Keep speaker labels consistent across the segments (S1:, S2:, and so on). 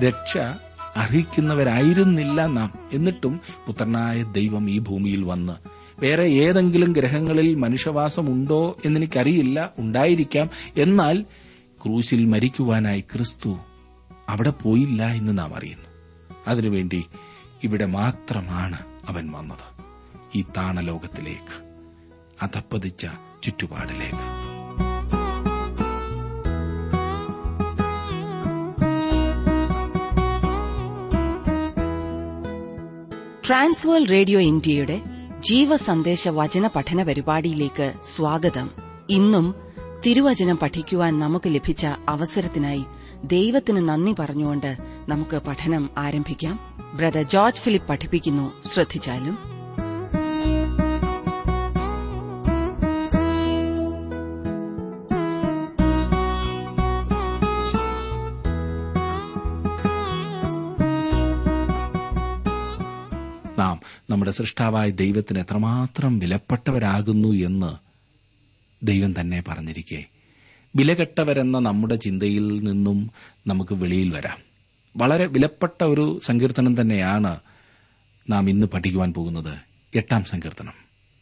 S1: രക്ഷ അർഹിക്കുന്നവരായിരുന്നില്ല നാം എന്നിട്ടും പുത്രനായ ദൈവം ഈ ഭൂമിയിൽ വന്ന് വേറെ ഏതെങ്കിലും ഗ്രഹങ്ങളിൽ മനുഷ്യവാസമുണ്ടോ എന്നെനിക്കറിയില്ല ഉണ്ടായിരിക്കാം എന്നാൽ ക്രൂശിൽ മരിക്കുവാനായി ക്രിസ്തു അവിടെ പോയില്ല എന്ന് നാം അറിയുന്നു അതിനുവേണ്ടി ഇവിടെ മാത്രമാണ് അവൻ വന്നത് ഈ താണലോകത്തിലേക്ക് അധപ്പതിച്ച ചുറ്റുപാടിലേക്ക്
S2: ട്രാൻസ്വേൾ റേഡിയോ ഇന്ത്യയുടെ ജീവസന്ദേശ വചന പഠന പരിപാടിയിലേക്ക് സ്വാഗതം ഇന്നും തിരുവചനം പഠിക്കുവാൻ നമുക്ക് ലഭിച്ച അവസരത്തിനായി ദൈവത്തിന് നന്ദി പറഞ്ഞുകൊണ്ട് നമുക്ക് പഠനം ആരംഭിക്കാം ബ്രദർ ജോർജ് ഫിലിപ്പ് പഠിപ്പിക്കുന്നു ശ്രദ്ധിച്ചാലും
S1: നാം നമ്മുടെ സൃഷ്ടാവായ ദൈവത്തിന് എത്രമാത്രം വിലപ്പെട്ടവരാകുന്നു എന്ന് ദൈവം തന്നെ പറഞ്ഞിരിക്കെ വിലകെട്ടവരെന്ന നമ്മുടെ ചിന്തയിൽ നിന്നും നമുക്ക് വെളിയിൽ വരാം വളരെ വിലപ്പെട്ട ഒരു സങ്കീർത്തനം തന്നെയാണ് നാം ഇന്ന് പഠിക്കുവാൻ പോകുന്നത് എട്ടാം സങ്കീർത്തനം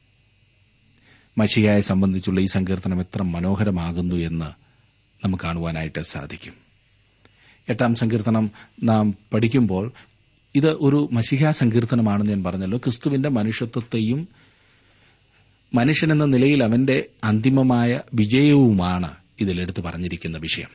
S1: മഷിയായെ സംബന്ധിച്ചുള്ള ഈ സങ്കീർത്തനം എത്ര മനോഹരമാകുന്നു എന്ന് നമുക്ക് കാണുവാനായിട്ട് സാധിക്കും എട്ടാം സങ്കീർത്തനം നാം പഠിക്കുമ്പോൾ ഇത് ഒരു മഷിഹ സങ്കീർത്തനമാണെന്ന് ഞാൻ പറഞ്ഞല്ലോ ക്രിസ്തുവിന്റെ മനുഷ്യത്വത്തെയും മനുഷ്യനെന്ന നിലയിൽ അവന്റെ അന്തിമമായ വിജയവുമാണ് ഇതിലെടുത്ത് പറഞ്ഞിരിക്കുന്ന വിഷയം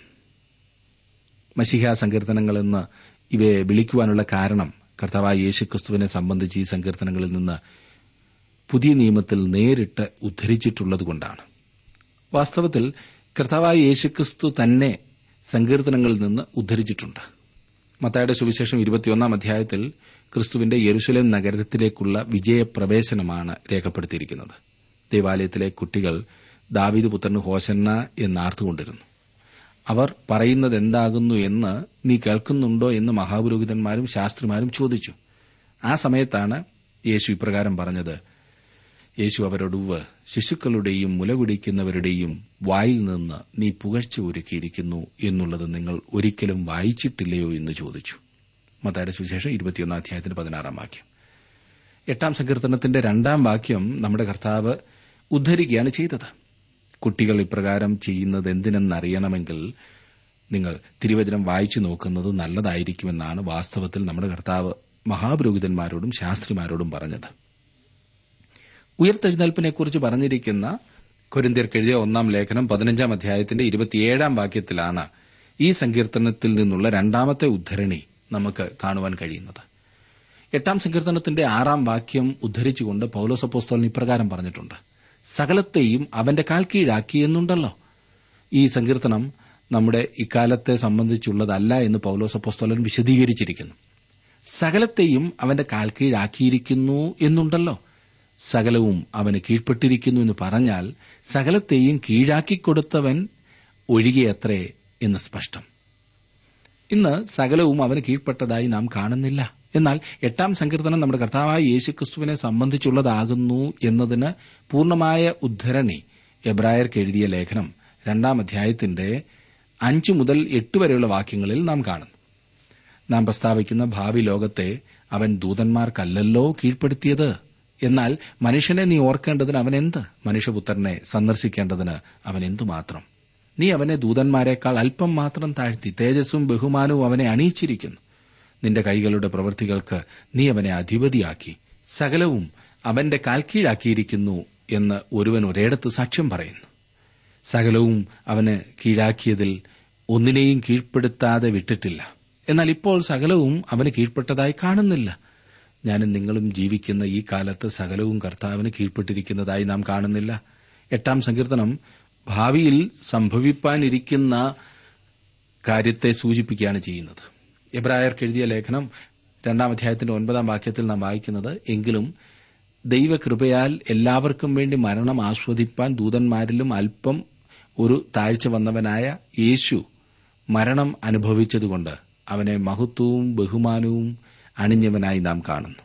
S1: മഷിഹ സങ്കീർത്തനങ്ങൾ എന്ന് ഇവയെ വിളിക്കുവാനുള്ള കാരണം കർത്താവായ യേശുക്രിസ്തുവിനെ സംബന്ധിച്ച് ഈ സങ്കീർത്തനങ്ങളിൽ നിന്ന് പുതിയ നിയമത്തിൽ നേരിട്ട് ഉദ്ധരിച്ചിട്ടുള്ളതുകൊണ്ടാണ് വാസ്തവത്തിൽ കർത്താവായ യേശുക്രിസ്തു തന്നെ സങ്കീർത്തനങ്ങളിൽ നിന്ന് ഉദ്ധരിച്ചിട്ടുണ്ട് മത്തായുടെ സുവിശേഷം ഇരുപത്തിയൊന്നാം അധ്യായത്തിൽ ക്രിസ്തുവിന്റെ യെരുസലേം നഗരത്തിലേക്കുള്ള വിജയപ്രവേശനമാണ് രേഖപ്പെടുത്തിയിരിക്കുന്നത് ദേവാലയത്തിലെ കുട്ടികൾ ദാവീദ് പുത്രന് ഹോശന്ന എന്നാർത്തുകൊണ്ടിരുന്നു അവർ പറയുന്നത് എന്താകുന്നു എന്ന് നീ കേൾക്കുന്നുണ്ടോ എന്ന് മഹാപുരോഹിതന്മാരും ശാസ്ത്രിമാരും ചോദിച്ചു ആ സമയത്താണ് യേശു ഇപ്രകാരം പറഞ്ഞത് യേശു അവരോട് ഉവ് ശിശുക്കളുടെയും മുലകുടിക്കുന്നവരുടെയും വായിൽ നിന്ന് നീ പുകഴ്ച ഒരുക്കിയിരിക്കുന്നു എന്നുള്ളത് നിങ്ങൾ ഒരിക്കലും വായിച്ചിട്ടില്ലയോ എന്ന് ചോദിച്ചു മത്തായുടെ സുവിശേഷം ഇരുപത്തിയൊന്നാം അധ്യായത്തിന്റെ പതിനാറാം വാക്യം എട്ടാം സങ്കീർത്തനത്തിന്റെ രണ്ടാം വാക്യം നമ്മുടെ കർത്താവ് ഉദ്ധരിക്കുകയാണ് ചെയ്തത് കുട്ടികൾ ഇപ്രകാരം ചെയ്യുന്നത് എന്തിനെന്നറിയണമെങ്കിൽ നിങ്ങൾ തിരുവചനം വായിച്ചു നോക്കുന്നത് നല്ലതായിരിക്കുമെന്നാണ് വാസ്തവത്തിൽ നമ്മുടെ കർത്താവ് മഹാപുരോഹിതന്മാരോടും ശാസ്ത്രിമാരോടും പറഞ്ഞത് ഉയർത്തെഴുന്നേൽപ്പിനെക്കുറിച്ച് പറഞ്ഞിരിക്കുന്ന കൊരിന്തിയർക്കെഴുതിയ ഒന്നാം ലേഖനം പതിനഞ്ചാം അധ്യായത്തിന്റെ ഇരുപത്തിയേഴാം വാക്യത്തിലാണ് ഈ സങ്കീർത്തനത്തിൽ നിന്നുള്ള രണ്ടാമത്തെ ഉദ്ധരണി നമുക്ക് കാണുവാൻ കഴിയുന്നത് എട്ടാം സങ്കീർത്തനത്തിന്റെ ആറാം വാക്യം ഉദ്ധരിച്ചുകൊണ്ട് പൌലോസപ്പോസ്തോലൻ ഇപ്രകാരം പറഞ്ഞിട്ടുണ്ട് സകലത്തെയും അവന്റെ കാൽ കീഴാക്കി എന്നുണ്ടല്ലോ ഈ സങ്കീർത്തനം നമ്മുടെ ഇക്കാലത്തെ സംബന്ധിച്ചുള്ളതല്ല എന്ന് പൌലോസപ്പോസ്തോലൻ വിശദീകരിച്ചിരിക്കുന്നു സകലത്തെയും അവന്റെ കാൽ കീഴാക്കിയിരിക്കുന്നു എന്നുണ്ടല്ലോ സകലവും അവന് കീഴ്പ്പെട്ടിരിക്കുന്നു എന്ന് പറഞ്ഞാൽ സകലത്തെയും കീഴാക്കിക്കൊടുത്തവൻ ഒഴികെയത്രേ എന്ന് സ്പഷ്ടം ഇന്ന് സകലവും അവന് കീഴ്പ്പെട്ടതായി നാം കാണുന്നില്ല എന്നാൽ എട്ടാം സങ്കീർത്തനം നമ്മുടെ കർത്താവായ യേശുക്രിസ്തുവിനെ സംബന്ധിച്ചുള്ളതാകുന്നു എന്നതിന് പൂർണ്ണമായ ഉദ്ധരണി എബ്രായർക്ക് എഴുതിയ ലേഖനം രണ്ടാം അധ്യായത്തിന്റെ അഞ്ചു മുതൽ എട്ട് വരെയുള്ള വാക്യങ്ങളിൽ നാം കാണുന്നു നാം പ്രസ്താവിക്കുന്ന ഭാവി ലോകത്തെ അവൻ ദൂതന്മാർക്കല്ലല്ലോ കീഴ്പ്പെടുത്തിയത് എന്നാൽ മനുഷ്യനെ നീ ഓർക്കേണ്ടതിന് അവൻ എന്ത് മനുഷ്യപുത്രനെ സന്ദർശിക്കേണ്ടതിന് അവൻ എന്തുമാത്രം നീ അവനെ ദൂതന്മാരെക്കാൾ അല്പം മാത്രം താഴ്ത്തി തേജസ്സും ബഹുമാനവും അവനെ അണിയിച്ചിരിക്കുന്നു നിന്റെ കൈകളുടെ പ്രവൃത്തികൾക്ക് നീ അവനെ അധിപതിയാക്കി സകലവും അവന്റെ കാൽക്കീഴാക്കിയിരിക്കുന്നു എന്ന് ഒരുവൻ ഒരിടത്ത് സാക്ഷ്യം പറയുന്നു സകലവും അവന് കീഴാക്കിയതിൽ ഒന്നിനെയും കീഴ്പ്പെടുത്താതെ വിട്ടിട്ടില്ല എന്നാൽ ഇപ്പോൾ സകലവും അവന് കീഴ്പ്പെട്ടതായി കാണുന്നില്ല ഞാനും നിങ്ങളും ജീവിക്കുന്ന ഈ കാലത്ത് സകലവും കർത്താവിന് കീഴ്പ്പെട്ടിരിക്കുന്നതായി നാം കാണുന്നില്ല എട്ടാം സങ്കീർത്തനം ഭാവിയിൽ സംഭവിപ്പാനിരിക്കുന്ന കാര്യത്തെ സൂചിപ്പിക്കുകയാണ് ചെയ്യുന്നത് എബ്രായർക്ക് എഴുതിയ ലേഖനം രണ്ടാം അധ്യായത്തിന്റെ ഒൻപതാം വാക്യത്തിൽ നാം വായിക്കുന്നത് എങ്കിലും ദൈവകൃപയാൽ എല്ലാവർക്കും വേണ്ടി മരണം ആസ്വദിപ്പാൻ ദൂതന്മാരിലും അല്പം ഒരു താഴ്ച വന്നവനായ യേശു മരണം അനുഭവിച്ചതുകൊണ്ട് അവനെ മഹത്വവും ബഹുമാനവും അണിഞ്ഞവനായി നാം കാണുന്നു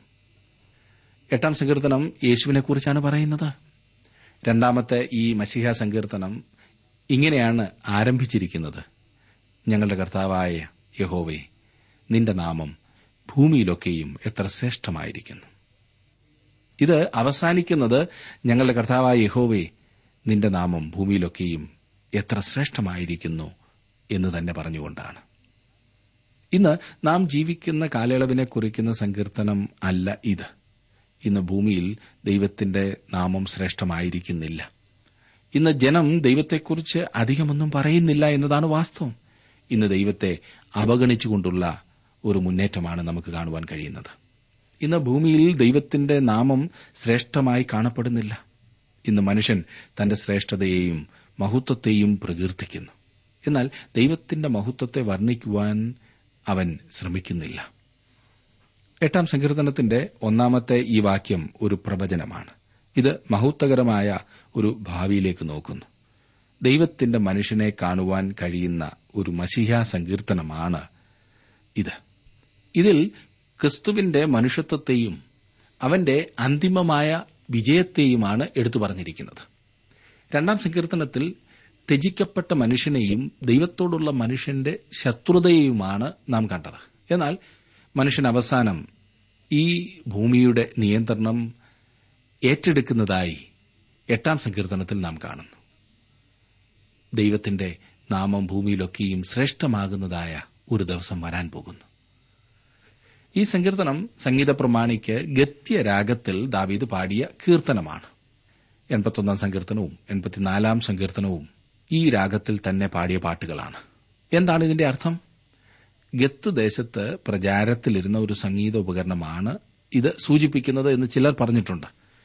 S1: എട്ടാം സങ്കീർത്തനം യേശുവിനെക്കുറിച്ചാണ് പറയുന്നത് രണ്ടാമത്തെ ഈ മസിഹ സങ്കീർത്തനം ഇങ്ങനെയാണ് ആരംഭിച്ചിരിക്കുന്നത് ഞങ്ങളുടെ കർത്താവായ യഹോവേ നിന്റെ നാമം ഭൂമിയിലൊക്കെയും എത്ര ശ്രേഷ്ഠമായിരിക്കുന്നു ഇത് അവസാനിക്കുന്നത് ഞങ്ങളുടെ കർത്താവായ യഹോവേ നിന്റെ നാമം ഭൂമിയിലൊക്കെയും എത്ര ശ്രേഷ്ഠമായിരിക്കുന്നു എന്ന് തന്നെ പറഞ്ഞുകൊണ്ടാണ് ഇന്ന് നാം ജീവിക്കുന്ന കാലയളവിനെ കുറിക്കുന്ന സങ്കീർത്തനം അല്ല ഇത് ഇന്ന് ഭൂമിയിൽ ദൈവത്തിന്റെ നാമം ശ്രേഷ്ഠമായിരിക്കുന്നില്ല ഇന്ന് ജനം ദൈവത്തെക്കുറിച്ച് അധികമൊന്നും പറയുന്നില്ല എന്നതാണ് വാസ്തവം ഇന്ന് ദൈവത്തെ അവഗണിച്ചുകൊണ്ടുള്ള ഒരു മുന്നേറ്റമാണ് നമുക്ക് കാണുവാൻ കഴിയുന്നത് ഇന്ന് ഭൂമിയിൽ ദൈവത്തിന്റെ നാമം ശ്രേഷ്ഠമായി കാണപ്പെടുന്നില്ല ഇന്ന് മനുഷ്യൻ തന്റെ ശ്രേഷ്ഠതയെയും മഹത്വത്തെയും പ്രകീർത്തിക്കുന്നു എന്നാൽ ദൈവത്തിന്റെ മഹത്വത്തെ വർണ്ണിക്കുവാൻ അവൻ ശ്രമിക്കുന്നില്ല എട്ടാം സങ്കീർത്തനത്തിന്റെ ഒന്നാമത്തെ ഈ വാക്യം ഒരു പ്രവചനമാണ് ഇത് മഹത്വകരമായ ഒരു ഭാവിയിലേക്ക് നോക്കുന്നു ദൈവത്തിന്റെ മനുഷ്യനെ കാണുവാൻ കഴിയുന്ന ഒരു മസിഹ സങ്കീർത്തനമാണ് ഇത് ഇതിൽ ക്രിസ്തുവിന്റെ മനുഷ്യത്വത്തെയും അവന്റെ അന്തിമമായ വിജയത്തെയുമാണ് എടുത്തു പറഞ്ഞിരിക്കുന്നത് രണ്ടാം സങ്കീർത്തനത്തിൽ ത്യജിക്കപ്പെട്ട മനുഷ്യനെയും ദൈവത്തോടുള്ള മനുഷ്യന്റെ ശത്രുതയെയുമാണ് നാം കണ്ടത് എന്നാൽ മനുഷ്യൻ അവസാനം ഈ ഭൂമിയുടെ നിയന്ത്രണം ഏറ്റെടുക്കുന്നതായി എട്ടാം സങ്കീർത്തനത്തിൽ നാം കാണുന്നു ദൈവത്തിന്റെ നാമം ഭൂമിയിലൊക്കെയും ശ്രേഷ്ഠമാകുന്നതായ ഒരു ദിവസം വരാൻ പോകുന്നു ഈ സങ്കീർത്തനം സംഗീത പ്രമാണിക്ക് ഗത്യരാഗത്തിൽ ദാവീദ് പാടിയ കീർത്തനമാണ് എൺപത്തൊന്നാം സങ്കീർത്തനവും എൺപത്തിനാലാം സങ്കീർത്തനവും ഈ രാഗത്തിൽ തന്നെ പാടിയ പാട്ടുകളാണ് എന്താണ് ഇതിന്റെ അർത്ഥം ഗത്ത് ദേശത്ത് പ്രചാരത്തിലിരുന്ന ഒരു സംഗീത ഉപകരണമാണ് ഇത് സൂചിപ്പിക്കുന്നത് എന്ന് ചിലർ പറഞ്ഞിട്ടുണ്ട്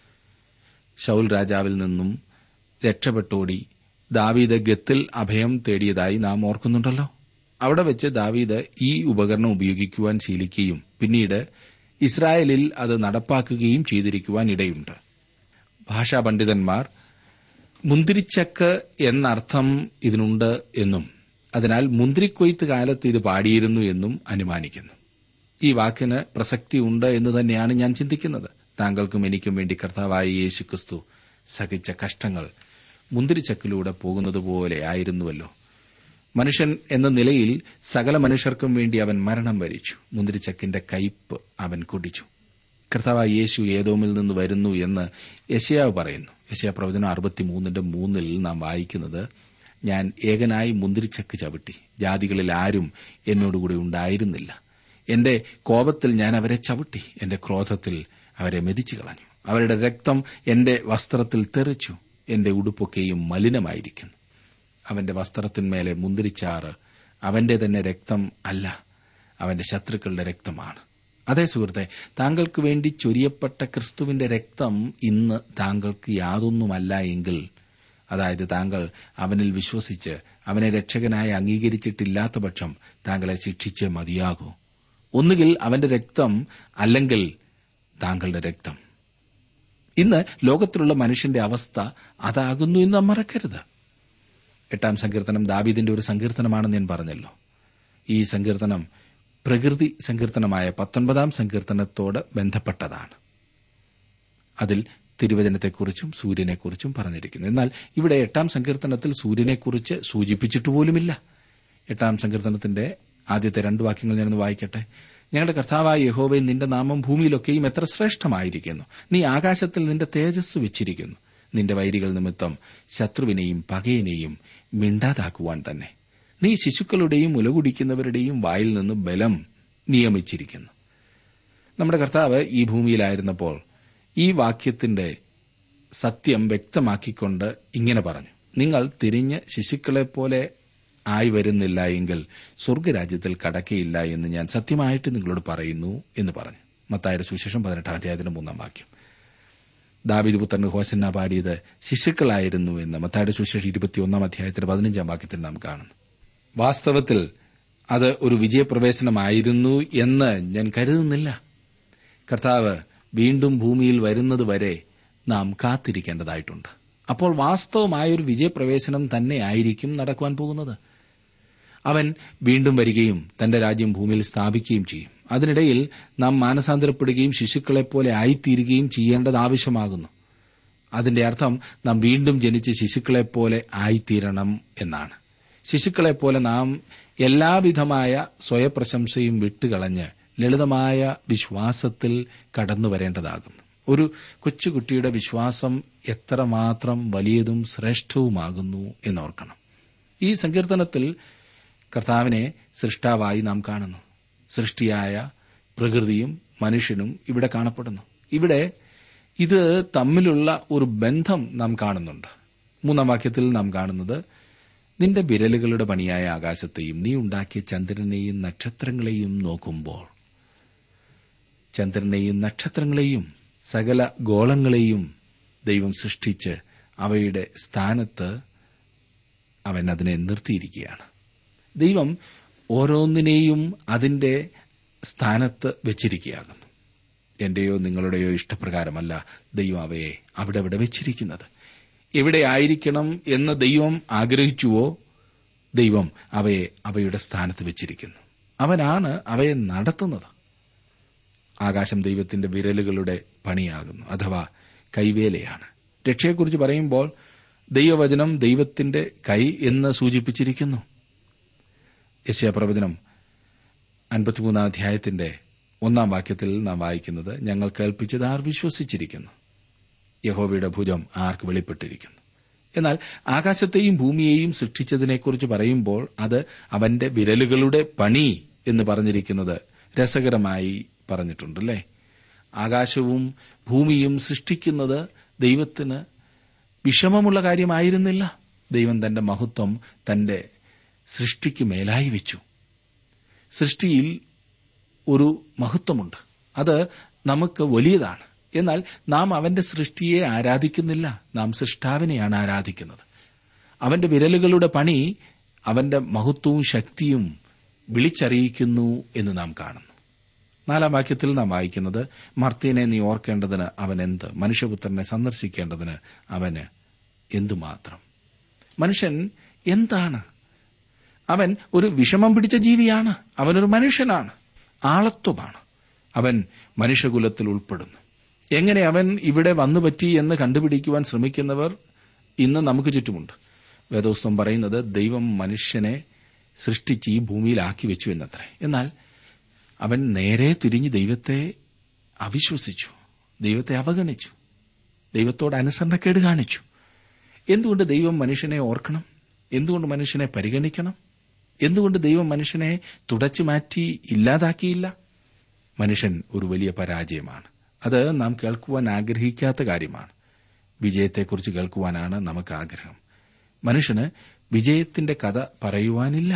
S1: ഷൌൽ രാജാവിൽ നിന്നും രക്ഷപ്പെട്ടോടി ദാവീദ് ഗത്തിൽ അഭയം തേടിയതായി നാം ഓർക്കുന്നുണ്ടല്ലോ അവിടെ വെച്ച് ദാവീദ് ഈ ഉപകരണം ഉപയോഗിക്കുവാൻ ശീലിക്കുകയും പിന്നീട് ഇസ്രായേലിൽ അത് നടപ്പാക്കുകയും ചെയ്തിരിക്കുവാൻ ഇടയുണ്ട് ഭാഷാ പണ്ഡിതന്മാർ മുന്തിരിച്ചക്ക് എന്നർത്ഥം ഇതിനുണ്ട് എന്നും അതിനാൽ മുന്തിരിക്കൊയ്ത്ത് കാലത്ത് ഇത് പാടിയിരുന്നു എന്നും അനുമാനിക്കുന്നു ഈ വാക്കിന് പ്രസക്തിയുണ്ട് എന്ന് തന്നെയാണ് ഞാൻ ചിന്തിക്കുന്നത് താങ്കൾക്കും എനിക്കും വേണ്ടി കർത്താവായ യേശു ക്രിസ്തു സഹിച്ച കഷ്ടങ്ങൾ മുന്തിരിച്ചക്കിലൂടെ പോകുന്നതുപോലെ ആയിരുന്നുവല്ലോ മനുഷ്യൻ എന്ന നിലയിൽ സകല മനുഷ്യർക്കും വേണ്ടി അവൻ മരണം വരിച്ചു മുന്തിരിച്ചക്കിന്റെ കയ്പ് അവൻ കുടിച്ചു കർത്താവായ യേശു ഏതോമിൽ നിന്ന് വരുന്നു എന്ന് യശയാവ് പറയുന്നു യശയ പ്രവചനം അറുപത്തിമൂന്നിന്റെ മൂന്നിൽ നാം വായിക്കുന്നത് ഞാൻ ഏകനായി മുന്തിരിച്ചക്ക് ചവിട്ടി ജാതികളിൽ ആരും എന്നോടുകൂടി ഉണ്ടായിരുന്നില്ല എന്റെ കോപത്തിൽ ഞാൻ അവരെ ചവിട്ടി എന്റെ ക്രോധത്തിൽ അവരെ മെതിച്ചു കളഞ്ഞു അവരുടെ രക്തം എന്റെ വസ്ത്രത്തിൽ തെറിച്ചു എന്റെ ഉടുപ്പൊക്കെയും മലിനമായിരിക്കുന്നു അവന്റെ വസ്ത്രത്തിന്മേലെ മുന്തിരിച്ചാറ് അവന്റെ തന്നെ രക്തം അല്ല അവന്റെ ശത്രുക്കളുടെ രക്തമാണ് അതേ സുഹൃത്തെ താങ്കൾക്ക് വേണ്ടി ചൊരിയപ്പെട്ട ക്രിസ്തുവിന്റെ രക്തം ഇന്ന് താങ്കൾക്ക് യാതൊന്നുമല്ല എങ്കിൽ അതായത് താങ്കൾ അവനിൽ വിശ്വസിച്ച് അവനെ രക്ഷകനായി അംഗീകരിച്ചിട്ടില്ലാത്ത പക്ഷം താങ്കളെ ശിക്ഷിച്ചേ മതിയാകൂ ഒന്നുകിൽ അവന്റെ രക്തം അല്ലെങ്കിൽ താങ്കളുടെ രക്തം ഇന്ന് ലോകത്തിലുള്ള മനുഷ്യന്റെ അവസ്ഥ അതാകുന്നു എന്ന് നാം മറക്കരുത് എട്ടാം സങ്കീർത്തനം ദാവീദിന്റെ ഒരു സങ്കീർത്തനമാണെന്ന് ഞാൻ പറഞ്ഞല്ലോ ഈ സങ്കീർത്തനം പ്രകൃതി സങ്കീർത്തനമായ പത്തൊൻപതാം സങ്കീർത്തനത്തോട് ബന്ധപ്പെട്ടതാണ് അതിൽ തിരുവചനത്തെക്കുറിച്ചും സൂര്യനെക്കുറിച്ചും പറഞ്ഞിരിക്കുന്നു എന്നാൽ ഇവിടെ എട്ടാം സങ്കീർത്തനത്തിൽ സൂര്യനെക്കുറിച്ച് സൂചിപ്പിച്ചിട്ടുപോലുമില്ല എട്ടാം സങ്കീർത്തനത്തിന്റെ ആദ്യത്തെ രണ്ട് വാക്യങ്ങൾ ഞാനൊന്ന് വായിക്കട്ടെ ഞങ്ങളുടെ കർത്താവായ യഹോവേ നിന്റെ നാമം ഭൂമിയിലൊക്കെയും എത്ര ശ്രേഷ്ഠമായിരിക്കുന്നു നീ ആകാശത്തിൽ നിന്റെ തേജസ് വെച്ചിരിക്കുന്നു നിന്റെ വൈരികൾ നിമിത്തം ശത്രുവിനെയും പകയനെയും മിണ്ടാതാക്കുവാൻ തന്നെ നീ ശിശുക്കളുടെയും മുലകുടിക്കുന്നവരുടെയും വായിൽ നിന്ന് ബലം നിയമിച്ചിരിക്കുന്നു നമ്മുടെ കർത്താവ് ഈ ഭൂമിയിലായിരുന്നപ്പോൾ ഈ വാക്യത്തിന്റെ സത്യം വ്യക്തമാക്കിക്കൊണ്ട് ഇങ്ങനെ പറഞ്ഞു നിങ്ങൾ തിരിഞ്ഞ് ശിശുക്കളെപ്പോലെ ആയി വരുന്നില്ല എങ്കിൽ സ്വർഗരാജ്യത്തിൽ കടക്കയില്ല എന്ന് ഞാൻ സത്യമായിട്ട് നിങ്ങളോട് പറയുന്നു എന്ന് പറഞ്ഞു മത്തായുടെ സുശേഷം പതിനെട്ടാം അധ്യായത്തിന്റെ മൂന്നാം വാക്യം ദാവിദ് പുത്രന് ഹോസന്ന പാടിയത് ശിശുക്കളായിരുന്നു എന്ന് മത്തായുടെ സുശേഷം ഇരുപത്തിയൊന്നാം അധ്യായത്തിന്റെ പതിനഞ്ചാം വാക്യത്തിൽ നാം കാണുന്നു വാസ്തവത്തിൽ അത് ഒരു വിജയപ്രവേശനമായിരുന്നു എന്ന് ഞാൻ കരുതുന്നില്ല കർത്താവ് വീണ്ടും ഭൂമിയിൽ വരുന്നതുവരെ നാം കാത്തിരിക്കേണ്ടതായിട്ടുണ്ട് അപ്പോൾ വാസ്തവമായൊരു വിജയപ്രവേശനം തന്നെയായിരിക്കും നടക്കുവാൻ പോകുന്നത് അവൻ വീണ്ടും വരികയും തന്റെ രാജ്യം ഭൂമിയിൽ സ്ഥാപിക്കുകയും ചെയ്യും അതിനിടയിൽ നാം മാനസാന്തരപ്പെടുകയും ശിശുക്കളെപ്പോലെ ആയിത്തീരുകയും ചെയ്യേണ്ടത് ആവശ്യമാകുന്നു അതിന്റെ അർത്ഥം നാം വീണ്ടും ജനിച്ച് ശിശുക്കളെപ്പോലെ ആയിത്തീരണം എന്നാണ് ശിശുക്കളെപ്പോലെ നാം എല്ലാവിധമായ സ്വയപ്രശംസയും വിട്ടുകളഞ്ഞ് ലളിതമായ വിശ്വാസത്തിൽ കടന്നു വരേണ്ടതാകുന്നു ഒരു കൊച്ചുകുട്ടിയുടെ വിശ്വാസം എത്രമാത്രം വലിയതും ശ്രേഷ്ഠവുമാകുന്നു എന്നോർക്കണം ഈ സങ്കീർത്തനത്തിൽ കർത്താവിനെ സൃഷ്ടാവായി നാം കാണുന്നു സൃഷ്ടിയായ പ്രകൃതിയും മനുഷ്യനും ഇവിടെ കാണപ്പെടുന്നു ഇവിടെ ഇത് തമ്മിലുള്ള ഒരു ബന്ധം നാം കാണുന്നുണ്ട് മൂന്നാം വാക്യത്തിൽ നാം കാണുന്നത് നിന്റെ വിരലുകളുടെ പണിയായ ആകാശത്തെയും നീ ഉണ്ടാക്കിയ ചന്ദ്രനെയും നക്ഷത്രങ്ങളെയും നോക്കുമ്പോൾ ചന്ദ്രനെയും നക്ഷത്രങ്ങളെയും സകല ഗോളങ്ങളെയും ദൈവം സൃഷ്ടിച്ച് അവയുടെ സ്ഥാനത്ത് അവൻ അതിനെ നിർത്തിയിരിക്കുകയാണ് ദൈവം ഓരോന്നിനെയും അതിന്റെ സ്ഥാനത്ത് വെച്ചിരിക്കുകയാകുന്നു എന്റെയോ നിങ്ങളുടെയോ ഇഷ്ടപ്രകാരമല്ല ദൈവം അവയെ അവിടെ അവിടെ വെച്ചിരിക്കുന്നത് എവിടെ ആയിരിക്കണം എന്ന് ദൈവം ആഗ്രഹിച്ചുവോ ദൈവം അവയെ അവയുടെ സ്ഥാനത്ത് വെച്ചിരിക്കുന്നു അവനാണ് അവയെ നടത്തുന്നത് ആകാശം ദൈവത്തിന്റെ വിരലുകളുടെ പണിയാകുന്നു അഥവാ കൈവേലയാണ് രക്ഷയെക്കുറിച്ച് പറയുമ്പോൾ ദൈവവചനം ദൈവത്തിന്റെ കൈ എന്ന് സൂചിപ്പിച്ചിരിക്കുന്നു യശയപ്രവചനം അൻപത്തിമൂന്നാം അധ്യായത്തിന്റെ ഒന്നാം വാക്യത്തിൽ നാം വായിക്കുന്നത് ഞങ്ങൾ കേൾപ്പിച്ചത് ആർ വിശ്വസിച്ചിരിക്കുന്നു യഹോവയുടെ ഭുജം ആർക്ക് വെളിപ്പെട്ടിരിക്കുന്നു എന്നാൽ ആകാശത്തെയും ഭൂമിയെയും സൃഷ്ടിച്ചതിനെക്കുറിച്ച് പറയുമ്പോൾ അത് അവന്റെ വിരലുകളുടെ പണി എന്ന് പറഞ്ഞിരിക്കുന്നത് രസകരമായി പറഞ്ഞിട്ടുണ്ടല്ലേ ആകാശവും ഭൂമിയും സൃഷ്ടിക്കുന്നത് ദൈവത്തിന് വിഷമമുള്ള കാര്യമായിരുന്നില്ല ദൈവം തന്റെ മഹത്വം തന്റെ സൃഷ്ടിക്ക് മേലായി വെച്ചു സൃഷ്ടിയിൽ ഒരു മഹത്വമുണ്ട് അത് നമുക്ക് വലിയതാണ് എന്നാൽ നാം അവന്റെ സൃഷ്ടിയെ ആരാധിക്കുന്നില്ല നാം സൃഷ്ടാവിനെയാണ് ആരാധിക്കുന്നത് അവന്റെ വിരലുകളുടെ പണി അവന്റെ മഹത്വവും ശക്തിയും വിളിച്ചറിയിക്കുന്നു എന്ന് നാം കാണുന്നു നാലാം വാക്യത്തിൽ നാം വായിക്കുന്നത് മർത്യനെ നീ ഓർക്കേണ്ടതിന് അവൻ എന്ത് മനുഷ്യപുത്രനെ സന്ദർശിക്കേണ്ടതിന് അവന് എന്തുമാത്രം മനുഷ്യൻ എന്താണ് അവൻ ഒരു വിഷമം പിടിച്ച ജീവിയാണ് അവനൊരു മനുഷ്യനാണ് ആളത്വമാണ് അവൻ മനുഷ്യകുലത്തിൽ ഉൾപ്പെടുന്നു എങ്ങനെ അവൻ ഇവിടെ വന്നുപറ്റി എന്ന് കണ്ടുപിടിക്കുവാൻ ശ്രമിക്കുന്നവർ ഇന്ന് നമുക്ക് ചുറ്റുമുണ്ട് വേദോസ്തം പറയുന്നത് ദൈവം മനുഷ്യനെ സൃഷ്ടിച്ച് ഈ ഭൂമിയിലാക്കി വെച്ചു എന്നത്രേ എന്നാൽ അവൻ നേരെ തിരിഞ്ഞ് ദൈവത്തെ അവിശ്വസിച്ചു ദൈവത്തെ അവഗണിച്ചു ദൈവത്തോട് അനുസരണക്കേട് കാണിച്ചു എന്തുകൊണ്ട് ദൈവം മനുഷ്യനെ ഓർക്കണം എന്തുകൊണ്ട് മനുഷ്യനെ പരിഗണിക്കണം എന്തുകൊണ്ട് ദൈവം മനുഷ്യനെ തുടച്ചു മാറ്റി ഇല്ലാതാക്കിയില്ല മനുഷ്യൻ ഒരു വലിയ പരാജയമാണ് അത് നാം കേൾക്കുവാൻ ആഗ്രഹിക്കാത്ത കാര്യമാണ് വിജയത്തെക്കുറിച്ച് കേൾക്കുവാനാണ് നമുക്ക് ആഗ്രഹം മനുഷ്യന് വിജയത്തിന്റെ കഥ പറയുവാനില്ല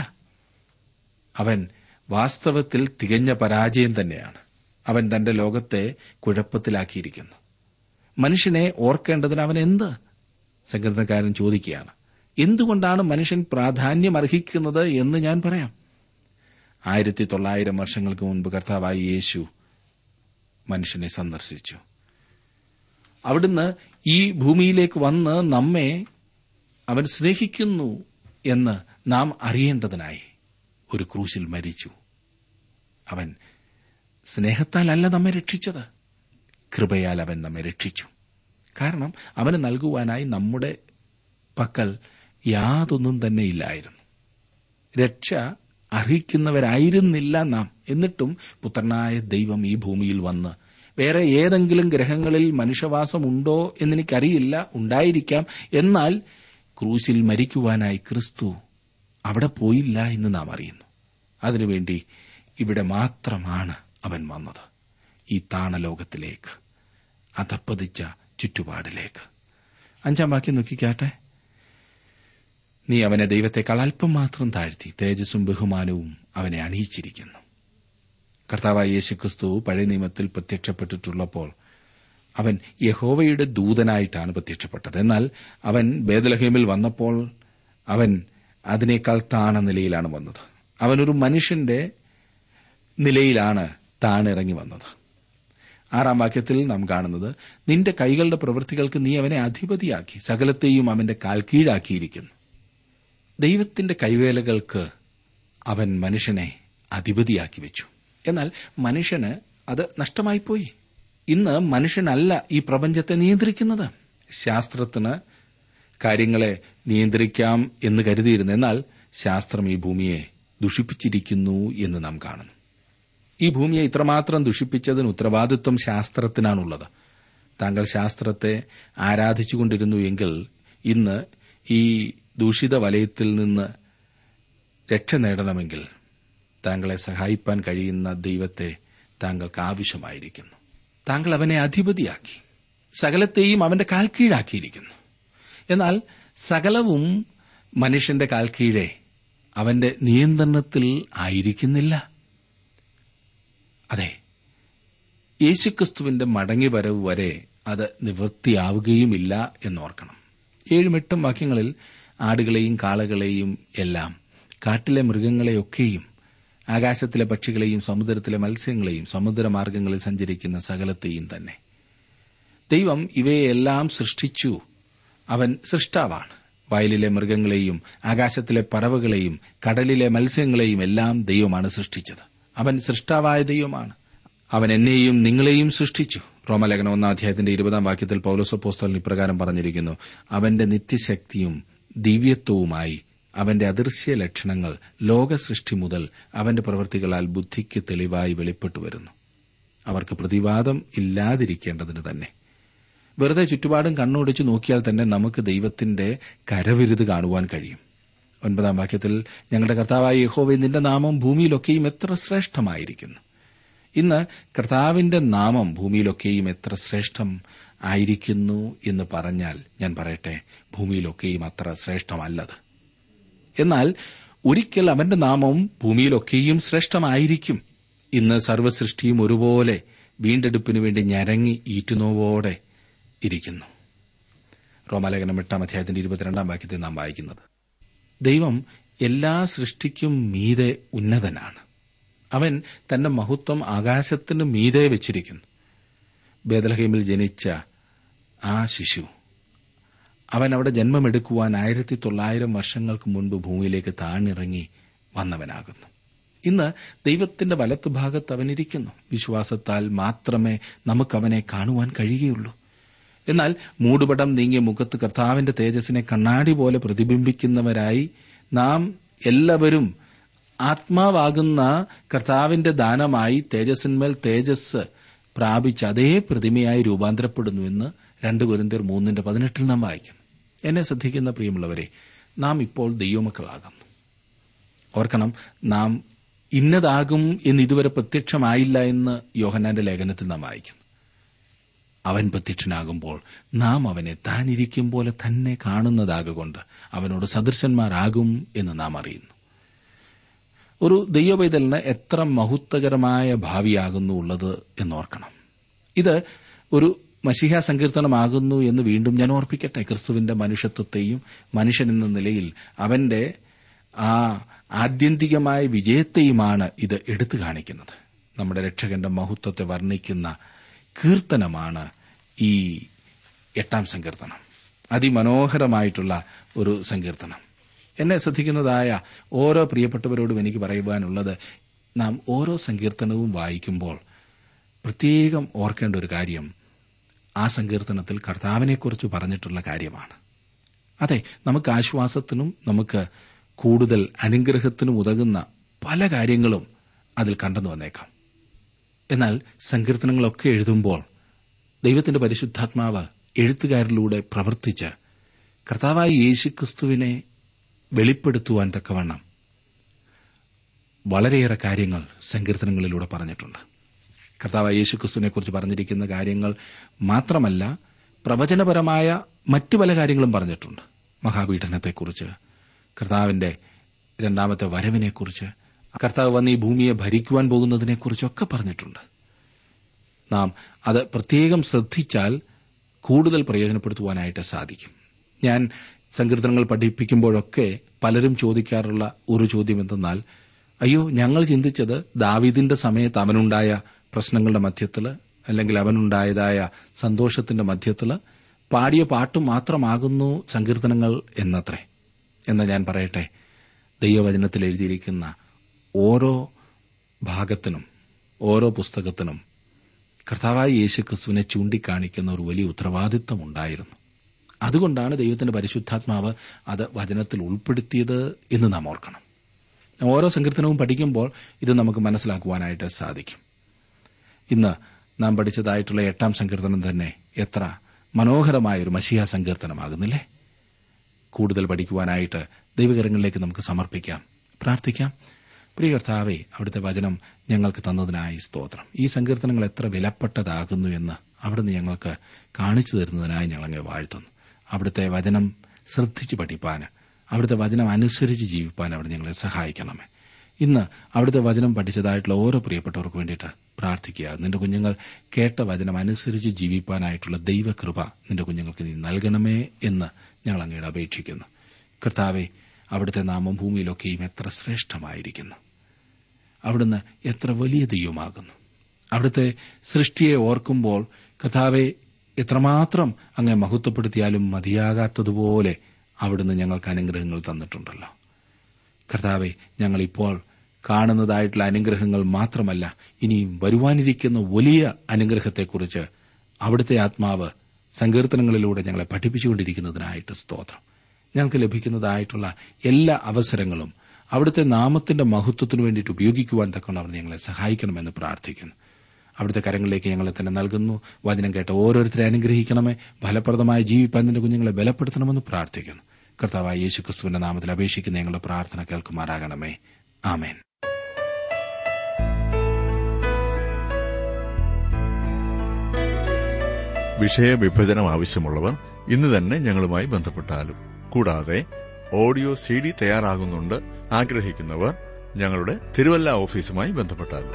S1: അവൻ വാസ്തവത്തിൽ തികഞ്ഞ പരാജയം തന്നെയാണ് അവൻ തന്റെ ലോകത്തെ കുഴപ്പത്തിലാക്കിയിരിക്കുന്നു മനുഷ്യനെ ഓർക്കേണ്ടതിന് അവൻ എന്ത് സങ്കീർത്തനക്കാരൻ ചോദിക്കുകയാണ് എന്തുകൊണ്ടാണ് മനുഷ്യൻ പ്രാധാന്യം അർഹിക്കുന്നത് എന്ന് ഞാൻ പറയാം ആയിരത്തി തൊള്ളായിരം വർഷങ്ങൾക്ക് മുൻപ് കർത്താവായി യേശു മനുഷ്യനെ സന്ദർശിച്ചു അവിടുന്ന് ഈ ഭൂമിയിലേക്ക് വന്ന് നമ്മെ അവൻ സ്നേഹിക്കുന്നു എന്ന് നാം അറിയേണ്ടതിനായി ഒരു ക്രൂശിൽ മരിച്ചു അവൻ സ്നേഹത്താലല്ല നമ്മെ രക്ഷിച്ചത് കൃപയാൽ അവൻ നമ്മെ രക്ഷിച്ചു കാരണം അവന് നൽകുവാനായി നമ്മുടെ പക്കൽ യാതൊന്നും തന്നെ ഇല്ലായിരുന്നു രക്ഷ അർഹിക്കുന്നവരായിരുന്നില്ല നാം എന്നിട്ടും പുത്രനായ ദൈവം ഈ ഭൂമിയിൽ വന്ന് വേറെ ഏതെങ്കിലും ഗ്രഹങ്ങളിൽ മനുഷ്യവാസമുണ്ടോ എന്നെനിക്കറിയില്ല ഉണ്ടായിരിക്കാം എന്നാൽ ക്രൂശിൽ മരിക്കുവാനായി ക്രിസ്തു അവിടെ പോയില്ല എന്ന് നാം അറിയുന്നു അതിനുവേണ്ടി ഇവിടെ മാത്രമാണ് അവൻ വന്നത് ഈ താണലോകത്തിലേക്ക് അധപ്പതിച്ച ചുറ്റുപാടിലേക്ക് അഞ്ചാം വാക്യം നോക്കിക്കാട്ടെ നീ അവനെ ദൈവത്തെക്കാൾ അല്പം മാത്രം താഴ്ത്തി തേജസ്സും ബഹുമാനവും അവനെ അണിയിച്ചിരിക്കുന്നു കർത്താവായ യേശുക്രിസ്തു പഴയ നിയമത്തിൽ പ്രത്യക്ഷപ്പെട്ടിട്ടുള്ളപ്പോൾ അവൻ യഹോവയുടെ ദൂതനായിട്ടാണ് പ്രത്യക്ഷപ്പെട്ടത് എന്നാൽ അവൻ ബേദലഹേമിൽ വന്നപ്പോൾ അവൻ അതിനേക്കാൾ താണ നിലയിലാണ് വന്നത് അവനൊരു മനുഷ്യന്റെ നിലയിലാണ് താണിറങ്ങി വന്നത് ആറാം വാക്യത്തിൽ നാം കാണുന്നത് നിന്റെ കൈകളുടെ പ്രവൃത്തികൾക്ക് നീ അവനെ അധിപതിയാക്കി സകലത്തെയും അവന്റെ കാൽ കീഴാക്കിയിരിക്കുന്നു ദൈവത്തിന്റെ കൈവേലകൾക്ക് അവൻ മനുഷ്യനെ അധിപതിയാക്കി വെച്ചു എന്നാൽ മനുഷ്യന് അത് നഷ്ടമായിപ്പോയി ഇന്ന് മനുഷ്യനല്ല ഈ പ്രപഞ്ചത്തെ നിയന്ത്രിക്കുന്നത് ശാസ്ത്രത്തിന് കാര്യങ്ങളെ നിയന്ത്രിക്കാം എന്ന് കരുതിയിരുന്നു എന്നാൽ ശാസ്ത്രം ഈ ഭൂമിയെ ദുഷിപ്പിച്ചിരിക്കുന്നു എന്ന് നാം കാണുന്നു ഈ ഭൂമിയെ ഇത്രമാത്രം ദുഷിപ്പിച്ചതിന് ഉത്തരവാദിത്വം ശാസ്ത്രത്തിനാണുള്ളത് താങ്കൾ ശാസ്ത്രത്തെ ആരാധിച്ചുകൊണ്ടിരുന്നു എങ്കിൽ ഇന്ന് ഈ ദൂഷിത വലയത്തിൽ നിന്ന് രക്ഷ നേടണമെങ്കിൽ താങ്കളെ സഹായിപ്പാൻ കഴിയുന്ന ദൈവത്തെ താങ്കൾക്ക് ആവശ്യമായിരിക്കുന്നു താങ്കൾ അവനെ അധിപതിയാക്കി സകലത്തെയും അവന്റെ കാൽ കീഴാക്കിയിരിക്കുന്നു എന്നാൽ സകലവും മനുഷ്യന്റെ കാൽ കീഴെ അവന്റെ നിയന്ത്രണത്തിൽ ആയിരിക്കുന്നില്ല അതെ യേശുക്രിസ്തുവിന്റെ മടങ്ങിവരവ് വരെ അത് നിവൃത്തിയാവുകയുമില്ല എന്നോർക്കണം ഏഴും എട്ടും വാക്യങ്ങളിൽ ആടുകളെയും കാളകളെയും എല്ലാം കാട്ടിലെ മൃഗങ്ങളെയൊക്കെയും ആകാശത്തിലെ പക്ഷികളെയും സമുദ്രത്തിലെ മത്സ്യങ്ങളെയും സമുദ്രമാർഗങ്ങളിൽ സഞ്ചരിക്കുന്ന സകലത്തെയും തന്നെ ദൈവം ഇവയെല്ലാം സൃഷ്ടിച്ചു അവൻ സൃഷ്ടാവാണ് വയലിലെ മൃഗങ്ങളെയും ആകാശത്തിലെ പറവകളെയും കടലിലെ മത്സ്യങ്ങളെയും എല്ലാം ദൈവമാണ് സൃഷ്ടിച്ചത് അവൻ സൃഷ്ടാവായ ദൈവമാണ് അവൻ എന്നെയും നിങ്ങളെയും സൃഷ്ടിച്ചു റോമലേഖന ഒന്നാം അധ്യായത്തിന്റെ ഇരുപതാം വാക്യത്തിൽ പൌലോസപ്പോസ്തോലൻ ഇപ്രകാരം പറഞ്ഞിരിക്കുന്നു അവന്റെ നിത്യശക്തിയും ദിവ്യത്വവുമായി അവന്റെ അദൃശ്യ ലക്ഷണങ്ങൾ ലോകസൃഷ്ടി മുതൽ അവന്റെ പ്രവൃത്തികളാൽ ബുദ്ധിക്ക് തെളിവായി വെളിപ്പെട്ടു വരുന്നു അവർക്ക് പ്രതിവാദം ഇല്ലാതിരിക്കേണ്ടതിന് തന്നെ വെറുതെ ചുറ്റുപാടും കണ്ണോടിച്ചു നോക്കിയാൽ തന്നെ നമുക്ക് ദൈവത്തിന്റെ കരവിരുത് കാണുവാൻ കഴിയും ഒൻപതാം വാക്യത്തിൽ ഞങ്ങളുടെ കർത്താവായ യഹോവെ നിന്റെ നാമം ഭൂമിയിലൊക്കെയും എത്ര ശ്രേഷ്ഠമായിരിക്കുന്നു ഇന്ന് കർത്താവിന്റെ നാമം ഭൂമിയിലൊക്കെയും എത്ര ശ്രേഷ്ഠം ആയിരിക്കുന്നു എന്ന് പറഞ്ഞാൽ ഞാൻ പറയട്ടെ ഭൂമിയിലൊക്കെയും അത്ര ശ്രേഷ്ഠമല്ലത് എന്നാൽ ഒരിക്കൽ അവന്റെ നാമം ഭൂമിയിലൊക്കെയും ശ്രേഷ്ഠമായിരിക്കും ഇന്ന് സർവ്വസൃഷ്ടിയും ഒരുപോലെ വീണ്ടെടുപ്പിനു വേണ്ടി ഞരങ്ങി ഈറ്റുനോവോടെ ഇരിക്കുന്നു റോമാലേഖനം എട്ടാം അധ്യായത്തിന്റെ ഇരുപത്തിരണ്ടാം വാക്യത്തിൽ നാം വായിക്കുന്നത് ദൈവം എല്ലാ സൃഷ്ടിക്കും മീതെ ഉന്നതനാണ് അവൻ തന്റെ മഹത്വം ആകാശത്തിന് മീതെ വെച്ചിരിക്കുന്നു ബേദലഹീമിൽ ജനിച്ച ആ ശിശു അവൻ അവിടെ ജന്മമെടുക്കുവാൻ ആയിരത്തി തൊള്ളായിരം വർഷങ്ങൾക്ക് മുൻപ് ഭൂമിയിലേക്ക് താണിറങ്ങി വന്നവനാകുന്നു ഇന്ന് ദൈവത്തിന്റെ വലത്തുഭാഗത്ത് അവനിരിക്കുന്നു വിശ്വാസത്താൽ മാത്രമേ നമുക്കവനെ കാണുവാൻ കഴിയുകയുള്ളൂ എന്നാൽ മൂടുപടം നീങ്ങിയ മുഖത്ത് കർത്താവിന്റെ തേജസ്സിനെ കണ്ണാടി പോലെ പ്രതിബിംബിക്കുന്നവരായി നാം എല്ലാവരും ആത്മാവാകുന്ന കർത്താവിന്റെ ദാനമായി തേജസ്സിന്മേൽ തേജസ് പ്രാപിച്ച് അതേ പ്രതിമയായി രൂപാന്തരപ്പെടുന്നുവെന്ന് രണ്ട് കുരിന്തിയർ മൂന്നിന്റെ പതിനെട്ടിൽ നാം വായിക്കും എന്നെ ശ്രദ്ധിക്കുന്ന പ്രിയമുള്ളവരെ നാം ഇപ്പോൾ ദൈവമക്കളാകുന്നു ഓർക്കണം നാം ഇന്നതാകും എന്ന് ഇതുവരെ പ്രത്യക്ഷമായില്ല എന്ന് യോഹന്നാന്റെ ലേഖനത്തിൽ നാം വായിക്കും അവൻ പ്രത്യക്ഷനാകുമ്പോൾ നാം അവനെ താനിരിക്കും പോലെ തന്നെ കാണുന്നതാകൊണ്ട് അവനോട് സദൃശന്മാരാകും എന്ന് നാം അറിയുന്നു ഒരു ദൈവപൈതലിന് എത്ര മഹത്വകരമായ ഭാവിയാകുന്നു ഉള്ളത് എന്നോർക്കണം ഇത് ഒരു മഷിഹ സങ്കീർത്തനമാകുന്നു എന്ന് വീണ്ടും ഞാൻ ഓർപ്പിക്കട്ടെ ക്രിസ്തുവിന്റെ മനുഷ്യത്വത്തെയും മനുഷ്യൻ എന്ന നിലയിൽ അവന്റെ ആ ആത്യന്തികമായ വിജയത്തെയുമാണ് ഇത് എടുത്തു കാണിക്കുന്നത് നമ്മുടെ രക്ഷകന്റെ മഹത്വത്തെ വർണ്ണിക്കുന്ന കീർത്തനമാണ് ഈ എട്ടാം സങ്കീർത്തനം അതിമനോഹരമായിട്ടുള്ള ഒരു സങ്കീർത്തനം എന്നെ ശ്രദ്ധിക്കുന്നതായ ഓരോ പ്രിയപ്പെട്ടവരോടും എനിക്ക് പറയുവാനുള്ളത് നാം ഓരോ സങ്കീർത്തനവും വായിക്കുമ്പോൾ പ്രത്യേകം ഓർക്കേണ്ട ഒരു കാര്യം ആ സങ്കീർത്തനത്തിൽ കർത്താവിനെക്കുറിച്ച് പറഞ്ഞിട്ടുള്ള കാര്യമാണ് അതെ നമുക്ക് ആശ്വാസത്തിനും നമുക്ക് കൂടുതൽ അനുഗ്രഹത്തിനും ഉതകുന്ന പല കാര്യങ്ങളും അതിൽ കണ്ടെന്നു വന്നേക്കാം എന്നാൽ സങ്കീർത്തനങ്ങളൊക്കെ എഴുതുമ്പോൾ ദൈവത്തിന്റെ പരിശുദ്ധാത്മാവ് എഴുത്തുകാരിലൂടെ പ്രവർത്തിച്ച് കർത്താവായ യേശുക്രിസ്തുവിനെ വെളിപ്പെടുത്തുവാൻ തക്കവണ്ണം വളരെയേറെ കാര്യങ്ങൾ സങ്കീർത്തനങ്ങളിലൂടെ പറഞ്ഞിട്ടുണ്ട് കർത്താവായ യേശുക്രിസ്തുവിനെക്കുറിച്ച് പറഞ്ഞിരിക്കുന്ന കാര്യങ്ങൾ മാത്രമല്ല പ്രവചനപരമായ മറ്റു പല കാര്യങ്ങളും പറഞ്ഞിട്ടുണ്ട് മഹാപീഠനത്തെക്കുറിച്ച് കർത്താവിന്റെ രണ്ടാമത്തെ വരവിനെക്കുറിച്ച് കർത്താവ് വന്ന് ഈ ഭൂമിയെ ഭരിക്കുവാൻ പോകുന്നതിനെക്കുറിച്ചൊക്കെ പറഞ്ഞിട്ടുണ്ട് നാം അത് പ്രത്യേകം ശ്രദ്ധിച്ചാൽ കൂടുതൽ പ്രയോജനപ്പെടുത്തുവാനായിട്ട് സാധിക്കും ഞാൻ സങ്കീർത്തനങ്ങൾ പഠിപ്പിക്കുമ്പോഴൊക്കെ പലരും ചോദിക്കാറുള്ള ഒരു ചോദ്യം എന്തെന്നാൽ അയ്യോ ഞങ്ങൾ ചിന്തിച്ചത് ദാവീദിന്റെ സമയത്ത് അവനുണ്ടായ പ്രശ്നങ്ങളുടെ മധ്യത്തിൽ അല്ലെങ്കിൽ അവനുണ്ടായതായ സന്തോഷത്തിന്റെ മധ്യത്തിൽ പാടിയ പാട്ട് മാത്രമാകുന്നു സങ്കീർത്തനങ്ങൾ എന്നത്രേ എന്ന് ഞാൻ പറയട്ടെ ദൈവവചനത്തിൽ എഴുതിയിരിക്കുന്ന ഓരോ ഭാഗത്തിനും ഓരോ പുസ്തകത്തിനും കർത്താവായ യേശുക്രിസ്തുവിനെ ചൂണ്ടിക്കാണിക്കുന്ന ഒരു വലിയ ഉത്തരവാദിത്വം ഉണ്ടായിരുന്നു അതുകൊണ്ടാണ് ദൈവത്തിന്റെ പരിശുദ്ധാത്മാവ് അത് വചനത്തിൽ ഉൾപ്പെടുത്തിയത് എന്ന് നാം ഓർക്കണം ഓരോ സങ്കീർത്തനവും പഠിക്കുമ്പോൾ ഇത് നമുക്ക് മനസ്സിലാക്കുവാനായിട്ട് സാധിക്കും ഇന്ന് നാം പഠിച്ചതായിട്ടുള്ള എട്ടാം സങ്കീർത്തനം തന്നെ എത്ര മനോഹരമായ ഒരു മഷിയ സങ്കീർത്തനമാകുന്നില്ലേ കൂടുതൽ പഠിക്കുവാനായിട്ട് ദൈവകരങ്ങളിലേക്ക് നമുക്ക് സമർപ്പിക്കാം പ്രാർത്ഥിക്കാം പ്രിയ കർത്താവെ അവിടുത്തെ വചനം ഞങ്ങൾക്ക് തന്നതിനായി സ്തോത്രം ഈ സങ്കീർത്തനങ്ങൾ എത്ര വിലപ്പെട്ടതാകുന്നു എന്ന് അവിടുന്ന് ഞങ്ങൾക്ക് കാണിച്ചു തരുന്നതിനായി ഞങ്ങളങ്ങ് വാഴ്ത്തുന്നു അവിടുത്തെ വചനം ശ്രദ്ധിച്ചു പഠിപ്പാൻ അവിടുത്തെ വചനം അനുസരിച്ച് ജീവിപ്പാൻ അവിടെ ഞങ്ങളെ സഹായിക്കണമേ ഇന്ന് അവിടുത്തെ വചനം പഠിച്ചതായിട്ടുള്ള ഓരോ പ്രിയപ്പെട്ടവർക്ക് വേണ്ടിയിട്ട് പ്രാർത്ഥിക്കുക നിന്റെ കുഞ്ഞുങ്ങൾ കേട്ട വചനം അനുസരിച്ച് ജീവിപ്പാനായിട്ടുള്ള ദൈവകൃപ നിന്റെ കുഞ്ഞുങ്ങൾക്ക് നീ നൽകണമേ എന്ന് ഞങ്ങൾ അങ്ങയുടെ അപേക്ഷിക്കുന്നു കർത്താവെ അവിടുത്തെ നാമം ഭൂമിയിലൊക്കെയും എത്ര ശ്രേഷ്ഠമായിരിക്കുന്നു അവിടുന്ന് എത്ര വലിയ ദൈവമാകുന്നു അവിടുത്തെ സൃഷ്ടിയെ ഓർക്കുമ്പോൾ കർത്താവെ എത്രമാത്രം അങ്ങെ മഹത്വപ്പെടുത്തിയാലും മതിയാകാത്തതുപോലെ അവിടുന്ന് ഞങ്ങൾക്ക് അനുഗ്രഹങ്ങൾ തന്നിട്ടുണ്ടല്ലോ കർത്താവെ ഞങ്ങളിപ്പോൾ കാണുന്നതായിട്ടുള്ള അനുഗ്രഹങ്ങൾ മാത്രമല്ല ഇനിയും വരുവാനിരിക്കുന്ന വലിയ അനുഗ്രഹത്തെക്കുറിച്ച് അവിടുത്തെ ആത്മാവ് സങ്കീർത്തനങ്ങളിലൂടെ ഞങ്ങളെ പഠിപ്പിച്ചുകൊണ്ടിരിക്കുന്നതിനായിട്ട് സ്തോത്രം ഞങ്ങൾക്ക് ലഭിക്കുന്നതായിട്ടുള്ള എല്ലാ അവസരങ്ങളും അവിടുത്തെ നാമത്തിന്റെ മഹത്വത്തിനു വേണ്ടിയിട്ട് ഉപയോഗിക്കുവാൻ തക്കണം അവർ ഞങ്ങളെ സഹായിക്കണമെന്ന് പ്രാർത്ഥിക്കുന്നു അവിടുത്തെ കരങ്ങളിലേക്ക് ഞങ്ങളെ തന്നെ നൽകുന്നു വചനം കേട്ട ഓരോരുത്തരെ അനുഗ്രഹിക്കണമേ ഫലപ്രദമായ ജീവിപ്പാൻ നിന്റെ കുഞ്ഞുങ്ങളെ ബലപ്പെടുത്തണമെന്ന് പ്രാർത്ഥിക്കുന്നു കർത്താവായ യേശു ക്രിസ്തുവിന്റെ നാമത്തിൽ അപേക്ഷിക്കുന്ന ഞങ്ങളുടെ പ്രാർത്ഥന കേൾക്കുമാറാകണമേ ആമേൻ
S3: വിഷയവിഭജനം ആവശ്യമുള്ളവർ ഇന്ന് തന്നെ ഞങ്ങളുമായി ബന്ധപ്പെട്ടാലും കൂടാതെ ഓഡിയോ സി ഡി തയ്യാറാകുന്നുണ്ട് ആഗ്രഹിക്കുന്നവർ ഞങ്ങളുടെ തിരുവല്ല ഓഫീസുമായി ബന്ധപ്പെട്ടാലും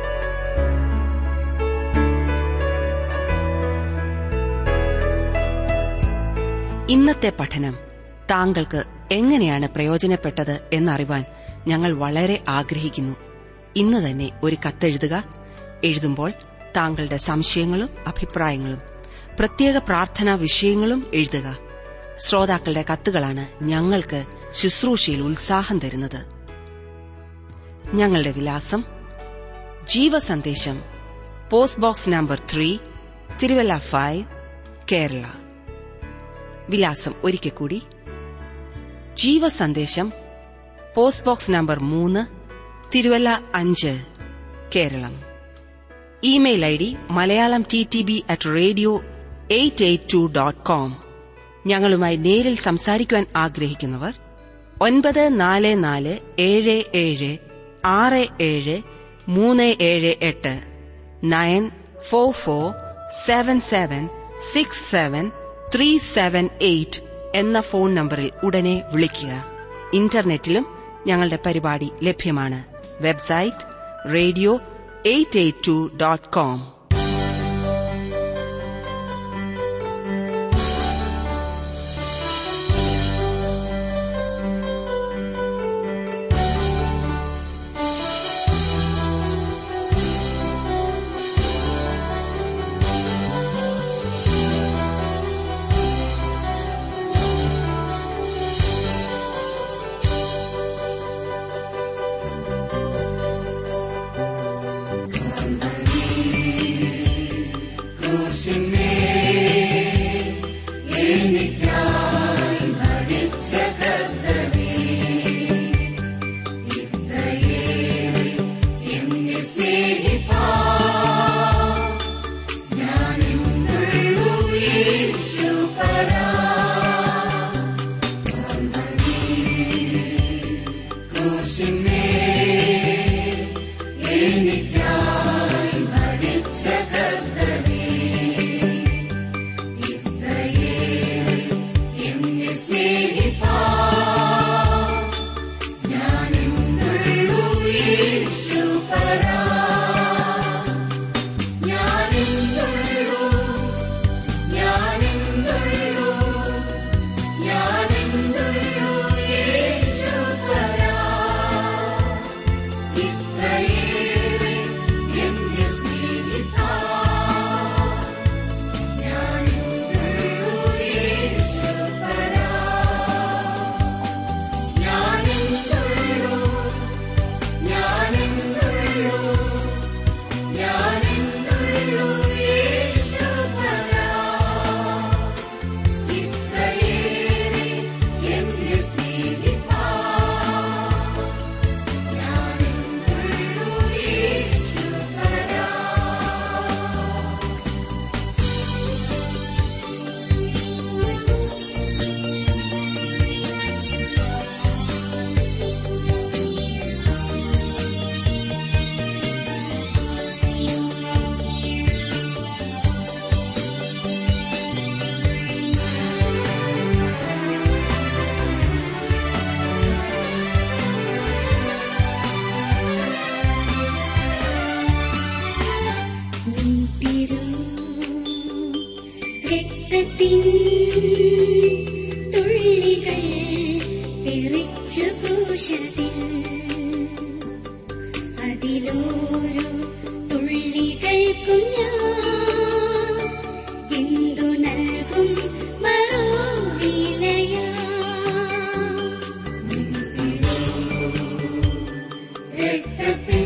S2: ഇന്നത്തെ പഠനം താങ്കൾക്ക് എങ്ങനെയാണ് പ്രയോജനപ്പെട്ടത് എന്നറിവാൻ ഞങ്ങൾ വളരെ ആഗ്രഹിക്കുന്നു ഇന്ന് തന്നെ ഒരു കത്തെഴുതുക എഴുതുമ്പോൾ താങ്കളുടെ സംശയങ്ങളും അഭിപ്രായങ്ങളും പ്രത്യേക പ്രാർത്ഥനാ വിഷയങ്ങളും എഴുതുക ശ്രോതാക്കളുടെ കത്തുകളാണ് ഞങ്ങൾക്ക് ശുശ്രൂഷയിൽ ഉത്സാഹം തരുന്നത് ഞങ്ങളുടെ വിലാസം Jeevasandesham post box number three Thiruvalla five Kerala വിലാസം ഒരിക്കൽ കൂടി ജീവസന്ദേശം പോസ്റ്റ് ബോക്സ് നമ്പർ മൂന്ന് തിരുവല്ല അഞ്ച് Keralam email I D Malayalam T T B at radio eight eight two dot com ഞങ്ങളുമായി നേരിൽ സംസാരിക്കുവാൻ ആഗ്രഹിക്കുന്നവർ ഒൻപത് നാല് നാല് ഏഴ് ഏഴ് ആറ് ഏഴ് മൂന്ന് ഏഴ് എട്ട് nine four four seven seven six seven three seven eight എന്ന ഫോൺ നമ്പറിൽ ഉടനെ വിളിക്കുക ഇന്റർനെറ്റിലും ഞങ്ങളുടെ പരിപാടി ലഭ്യമാണ് website radio eight eight two dot com
S4: രക്തത്തിൻ തുള്ളികൾ തെറിച്ചു ക്രൂശത്തിൻ അതിലോരോ തുള്ളികൾക്കും ഞാൻ എന്തു നൽകും മറുവിലയാ രക്തത്തിൻ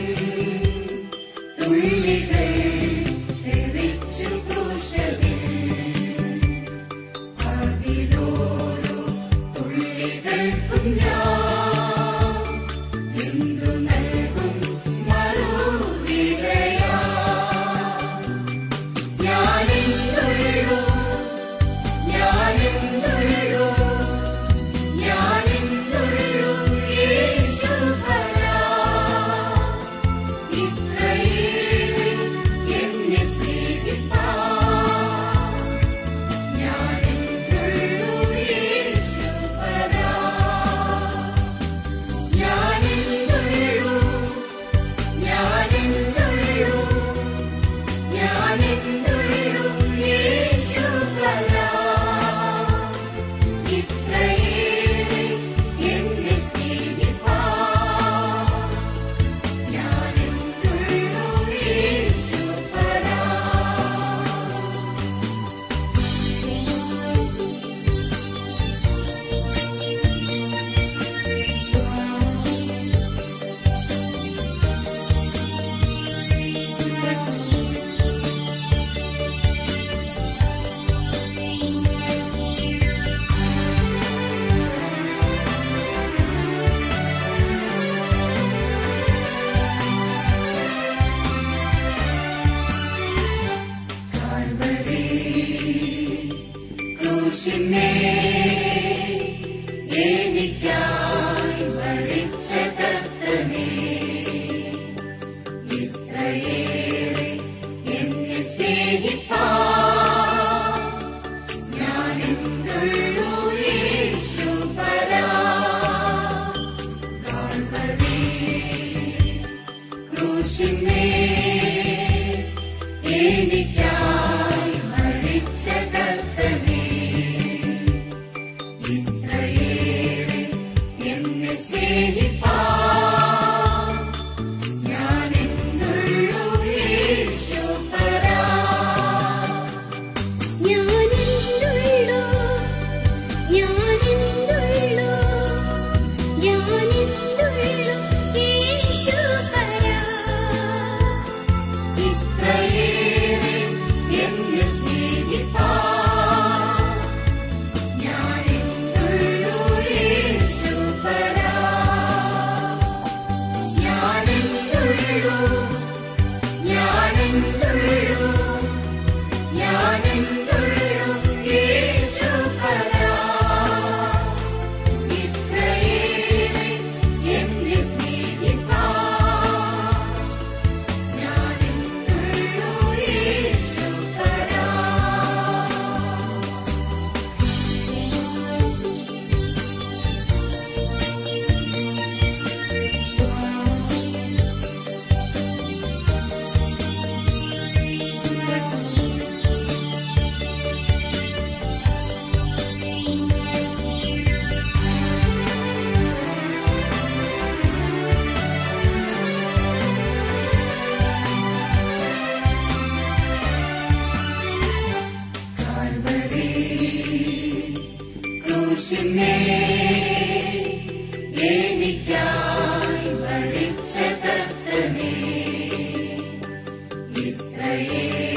S4: തുള്ളികൾ തെറിച്ചു ക്രൂശത്തിൽ അതിലോരോ തുള്ളികൾക്കും ഞാൻ എന്തു നൽകും മറുവിലയാ ഞാനെന്തുള്ളൂ ഞാനെന്തുള്ളൂ ഞാനെന്തുള്ളൂ യേശുപരാ ഇത്രയേറെ എന്നെ സ്നേഹിപ്പാൻ ഞാനെന്തുള്ളൂ യേശുപരാ ഞാനെന്തുള്ളൂ ഞാനെന്തുള്ളൂ ഞാനെന്തുള്ളൂ യേശുപരാ ഇത്രയേറെ എന്നെ സ്നേഹിപ്പാൻ ഞാനെന്തുള്ളൂ യേശുപരാ കാൽവരി ക്രൂശിന്മേ എനിക്കായി മരിച്ച കർത്തനേ ഇത്രയേറെ എന്നെ സ്നേഹിപ്പാൻ ഞാനെന്തുള്ളൂ യേശുപരാ കാൽവരി ക്രൂശിന്മേ എനിക്കായി മരിച്ച കർത്തനേ ഇത്രയേറെ എന്നെ സ്നേഹിപ്പാൻ ഞാനെന്തുള്ളൂ യേശുപരാ ഞാനെന്തുള്ളൂ ഞാനെന്തുള്ളൂ ഞാനെന്തുള്ളൂ യേശുപരാ ഇത്രയേറെ എന്നെ സ്നേഹിപ്പാൻ ഞാനെന്തുള്ളൂ യേശുപരാ ഞാനെന്തുള്ളൂ ഞാനെന്തുള്ളൂ ഞാനെന്തുള്ളൂ യേശുപരാ ഇത്രയേറെ എന്നെ സ്നേഹിപ്പാൻ ഞാനെന്തുള്ളൂ യേശുപരാ കാൽവരി ക്രൂശിന്മേ എനിക്കായി മരിച്ച കർത്തനേ ഇത്രയേ